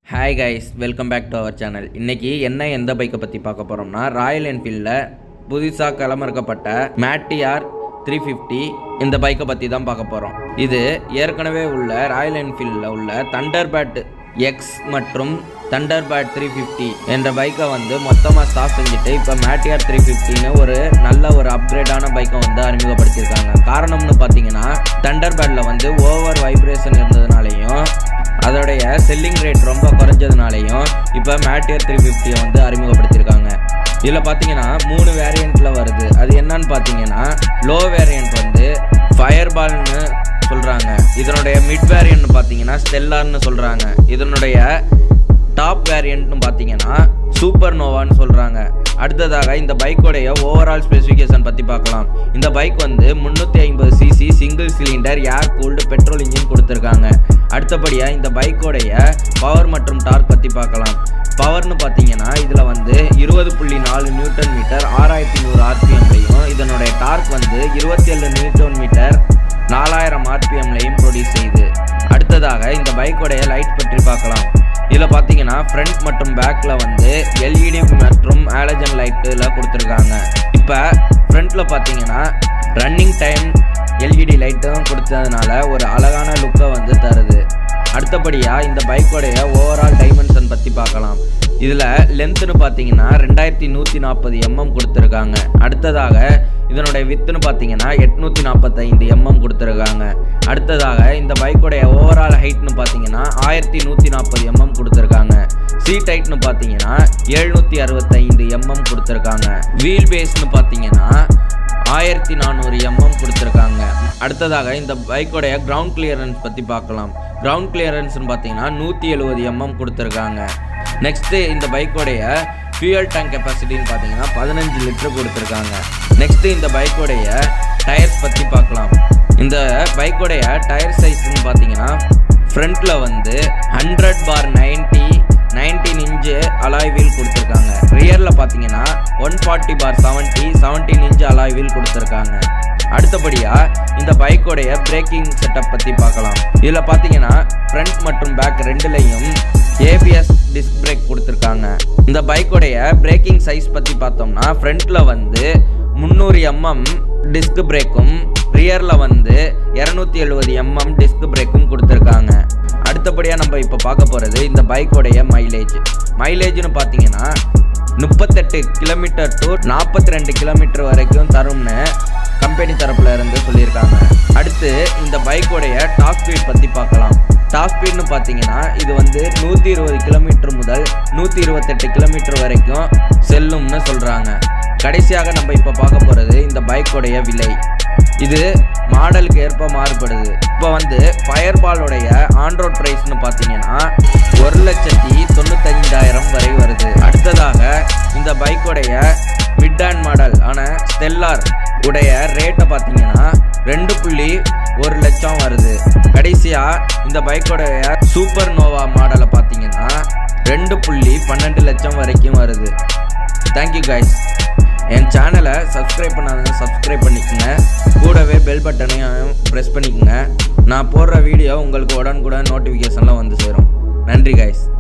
hi guys welcome back to our channel இன்றைக்கி என்ன எந்த பைக்கை பற்றி பார்க்க போகிறோம்னா ராயல் என்ஃபீல்டில் புதுசாக களமிறக்கப்பட்ட மேட்டிஆர் த்ரீ ஃபிஃப்டி இந்த பைக்கை பற்றி தான் பார்க்க போகிறோம் இது ஏற்கனவே உள்ள ராயல் என்ஃபீல்டில் உள்ள தண்டர்பேட் எக்ஸ் மற்றும் தண்டர்பேட் த்ரீ ஃபிஃப்டி என்ற பைக்கை வந்து மொத்தமாக ஸ்டாப் செஞ்சுட்டு இப்போ மேட்டிஆர் த்ரீ ஃபிஃப்டின்னு ஒரு நல்ல ஒரு அப்கிரேடான பைக்கை வந்து அறிமுகப்படுத்தியிருக்காங்க காரணம்னு பார்த்தீங்கன்னா தண்டர்பேட்டில் வந்து ஓவர் வைப்ரேஷன் இருந்ததுனாலையும் அதோடைய செல்லிங் ரேட் ரொம்ப குறைஞ்சதுனாலையும் இப்போ மேட்டியர் த்ரீ ஃபிஃப்டியை வந்து அறிமுகப்படுத்தியிருக்காங்க இதில் பார்த்தீங்கன்னா மூணு வேரியண்ட்டில் வருது அது என்னன்னு பார்த்தீங்கன்னா லோ வேரியண்ட் வந்து ஃபயர் பால்னு சொல்கிறாங்க இதனுடைய மிட் வேரியன்ட்னு பார்த்தீங்கன்னா ஸ்டெல்லார்னு சொல்கிறாங்க இதனுடைய டாப் வேரியண்ட்னு பார்த்தீங்கன்னா சூப்பர் நோவான்னு சொல்கிறாங்க அடுத்ததாக இந்த பைக்கோடைய ஓவரால் ஸ்பெசிஃபிகேஷன் பற்றி பார்க்கலாம் இந்த பைக் வந்து முந்நூற்றி ஐம்பது CC single cylinder air cooled petrol engine கொடுத்துருக்காங்க அடுத்தபடியாக இந்த பைக்கோடைய பவர் மற்றும் டார்க் பற்றி பார்க்கலாம் பவர்னு பார்த்தீங்கன்னா இதில் வந்து இருபது புள்ளி நாலு நியூட்டன் மீட்டர் ஆறாயிரத்தி நூறு ஆர்பிஎம்லையும் இதனுடைய டார்க் வந்து இருபத்தி ஏழு நியூட்டன் மீட்டர் நாலாயிரம் ஆர்பிஎம்லையும் ப்ரொடியூஸ் செய்யுது அடுத்ததாக இந்த பைக்கோடைய லைட் பற்றி பார்க்கலாம் இதில் பார்த்தீங்கன்னா ஃப்ரண்ட் மற்றும் பேக்கில் வந்து எல்இடி மற்றும் ஆலஜன் லைட்டில் கொடுத்துருக்காங்க இப்போ ஃப்ரண்ட்டில் பார்த்தீங்கன்னா ரன்னிங் டைம் எல்இடி லைட்டும் கொடுத்ததுனால ஒரு அழகான லுக்கை வந்து தருது அடுத்தபடியாக இந்த பைக்கோடைய ஓவரால் டைமென்ஷன் பற்றி பார்க்கலாம் இதில் லென்த்துன்னு பார்த்தீங்கன்னா ரெண்டாயிரத்தி நூற்றி நாற்பது எம்எம் கொடுத்துருக்காங்க அடுத்ததாக இதனுடைய வித்துன்னு பார்த்தீங்கன்னா எட்நூற்றி நாற்பத்தைந்து எம்எம் கொடுத்துருக்காங்க அடுத்ததாக இந்த பைக்கோடைய ஓவரால் ஹைட்னு பார்த்தீங்கன்னா ஆயிரத்தி நூற்றி நாற்பது எம்எம் கொடுத்துருக்காங்க சீட் ஹைட்னு பார்த்தீங்கன்னா எழுநூற்றி அறுபத்தைந்து எம்எம் கொடுத்துருக்காங்க வீல் பேஸ்னு பார்த்தீங்கன்னா ஆயிரத்தி நானூறு எம்எம் கொடுத்துருக்காங்க அடுத்ததாக இந்த பைக்கோடைய கிரவுண்ட் கிளியரன்ஸ் பற்றி பார்க்கலாம் கிரவுண்ட் கிளியரன்ஸ்னு பார்த்தீங்கன்னா நூற்றி எழுபது எம்எம் கொடுத்துருக்காங்க நெக்ஸ்ட்டு இந்த பைக்கோடைய ஃபியூயல் டேங்க் கெப்பாசிட்டின்னு பார்த்தீங்கன்னா பதினஞ்சு லிட்டர் கொடுத்துருக்காங்க நெக்ஸ்ட்டு இந்த பைக்கோடைய டயர்ஸ் பற்றி பார்க்கலாம் இந்த பைக்கோடைய டயர் சைஸ்ன்னு பார்த்தீங்கன்னா ஃப்ரண்ட்டில் வந்து hundred bar ninety nineteen inch alloy wheel கொடுத்துருக்காங்க ரியரில் பார்த்தீங்கன்னா one forty bar seventy seventeen inch alloy wheel கொடுத்துருக்காங்க அடுத்தபடியாக இந்த பைக்கோடைய பிரேக்கிங் செட்டப் பற்றி பார்க்கலாம் இதில் பார்த்தீங்கன்னா ஃப்ரண்ட் மற்றும் பேக் ரெண்டுலேயும் ஏபிஎஸ் டிஸ்க் பிரேக் கொடுத்துருக்காங்க இந்த பைக்கோடைய பிரேக்கிங் சைஸ் பற்றி பார்த்தோம்னா ஃப்ரண்ட்டில் வந்து முந்நூறு எம்எம் டிஸ்க் பிரேக்கும் ரியரில் வந்து இரநூத்தி எழுபது எம்எம் டிஸ்க் பிரேக்கும் கொடுத்துருக்காங்க அடுத்தபடியாக நம்ம இப்போ பார்க்க போகிறது இந்த பைக்கோடைய மைலேஜ் மைலேஜ்னு பார்த்தீங்கன்னா முப்பத்தெட்டு கிலோமீட்டர் டு நாற்பத்தி ரெண்டு கிலோமீட்டர் வரைக்கும் தரும்னு கம்பெனி தரப்புல இருந்து சொல்லியிருக்காங்க அடுத்து இந்த பைக்கோடைய டாப் ஸ்பீட் பற்றி பார்க்கலாம் டாப் ஸ்பீட்னு பார்த்தீங்கன்னா இது வந்து நூற்றி இருபது கிலோமீட்டர் முதல் நூற்றி இருபத்தெட்டு கிலோமீட்டர் வரைக்கும் செல்லும்னு சொல்கிறாங்க கடைசியாக நம்ம இப்போ பார்க்க போகிறது இந்த பைக்கோடைய விலை இது மாடலுக்கு ஏற்ப மாறுபடுது இப்போ வந்து ஃபயர் பாலோடைய ஆன்ரோட் ப்ரைஸ்னு பார்த்தீங்கன்னா ஒரு லட்சத்தி தொண்ணூத்தஞ்சாயிரம் வரை வருது அடுத்ததாக இந்த பைக்கோடைய மிட் ஹேண்ட் மாடல் ஆன ஸ்டெல்லார் உடைய ரேட்டை பார்த்தீங்கன்னா ரெண்டு புள்ளி ஒரு லட்சம் வருது கடைசியாக இந்த பைக்கோடைய சூப்பர் நோவா மாடலை பார்த்தீங்கன்னா ரெண்டு புள்ளி பன்னெண்டு லட்சம் வரைக்கும் வருது தேங்க்யூ கைஸ் என் சேனலை சப்ஸ்கிரைப் பண்ணாதவங்க சப்ஸ்கிரைப் பண்ணிக்கோங்க கூடவே பெல் பட்டனையும் ப்ரெஸ் பண்ணிக்கோங்க நான் போடுற வீடியோ உங்களுக்கு உடனுக்குடன் நோட்டிஃபிகேஷன்லாம் வந்து சேரும் நன்றி கைஸ்